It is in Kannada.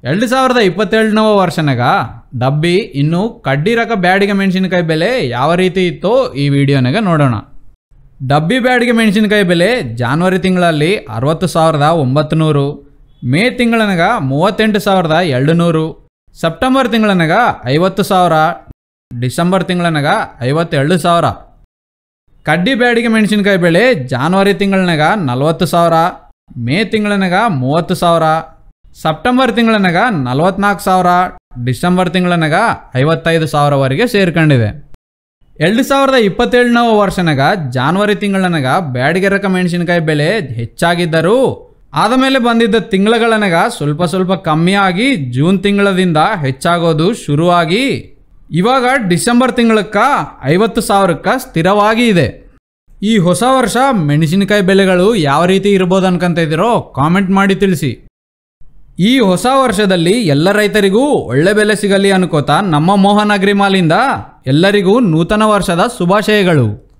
ಎರಡು ಸಾವಿರದ ಇಪ್ಪತ್ತೆರಡನವ ವರ್ಷನಾಗ ಡಬ್ಬಿ ಇನ್ನು ಕಡ್ಡಿ ರಕ ಬ್ಯಾಡಿಗೆ ಮೆಣಸಿನಕಾಯಿ ಬೆಲೆ ಯಾವ ರೀತಿ ಇತ್ತೋ ಈ ವಿಡಿಯೋನಾಗ ನೋಡೋಣ ಡಬ್ಬಿ ಬ್ಯಾಡಿಗೆ ಮೆಣಸಿನಕಾಯಿ ಬೆಲೆ ಜಾನ್ವರಿ ತಿಂಗಳಲ್ಲಿ ಅರವತ್ತು ಸಾವಿರದ ಒಂಬತ್ತು ನೂರು ಮೇ ತಿಂಗಳನಾಗ ಮೂವತ್ತೆಂಟು ಸಾವಿರದ ಎರಡು ನೂರು ಸೆಪ್ಟೆಂಬರ್ ತಿಂಗಳನಾಗ ಐವತ್ತು ಸಾವಿರ ಡಿಸೆಂಬರ್ ತಿಂಗಳನಾಗ ಐವತ್ತೆರಡು ಸಾವಿರ ಕಡ್ಡಿ ಬ್ಯಾಡಿಗೆ ಮೆಣಸಿನಕಾಯಿ ಬೆಲೆ ಜಾನ್ವರಿ ತಿಂಗಳನಾಗ ನಲವತ್ತು ಸಾವಿರ ಮೇ ತಿಂಗಳನಾಗ ಮೂವತ್ತು ಸಾವಿರ ಸೆಪ್ಟೆಂಬರ್ ತಿಂಗಳನಾಗ ನಲವತ್ನಾಲ್ಕು ಸಾವಿರ ಡಿಸೆಂಬರ್ ತಿಂಗಳನಾಗ ಐವತ್ತೈದು ಸಾವಿರವರೆಗೆ ಸೇರ್ಕೊಂಡಿದೆ ಎರಡು ಸಾವಿರದ ಇಪ್ಪತ್ತೇಳನವ ವರ್ಷನಾಗ ಜಾನ್ವರಿ ತಿಂಗಳನಾಗ ಬ್ಯಾಡಿಗೆ ರಕ ಮೆಣಸಿನಕಾಯಿ ಬೆಲೆ ಹೆಚ್ಚಾಗಿದ್ದರೂ ಆದಮೇಲೆ ಬಂದಿದ್ದ ತಿಂಗಳಗಳನಾಗ ಸ್ವಲ್ಪ ಸ್ವಲ್ಪ ಕಮ್ಮಿ ಆಗಿ ಜೂನ್ ತಿಂಗಳದಿಂದ ಹೆಚ್ಚಾಗೋದು ಶುರುವಾಗಿ ಇವಾಗ ಡಿಸೆಂಬರ್ ತಿಂಗಳಕ್ಕ ಐವತ್ತು ಸಾವಿರಕ್ಕ ಸ್ಥಿರವಾಗಿ ಇದೆ ಈ ಹೊಸ ವರ್ಷ ಮೆಣಸಿನಕಾಯಿ ಬೆಲೆಗಳು ಯಾವ ರೀತಿ ಇರ್ಬೋದು ಅನ್ಕೊಂತ ಇದ್ದೀರೋ ಕಾಮೆಂಟ್ ಮಾಡಿ ತಿಳಿಸಿ ಈ ಹೊಸ ವರ್ಷದಲ್ಲಿ ಎಲ್ಲ ರೈತರಿಗೂ ಒಳ್ಳೆ ಬೆಲೆ ಸಿಗಲಿ ಅನ್ಕೋತಾ ನಮ್ಮ ಮೋಹನ್ ಅಗ್ರಿಮಾಲಿಂದ ಎಲ್ಲರಿಗೂ ನೂತನ ವರ್ಷದ ಶುಭಾಶಯಗಳು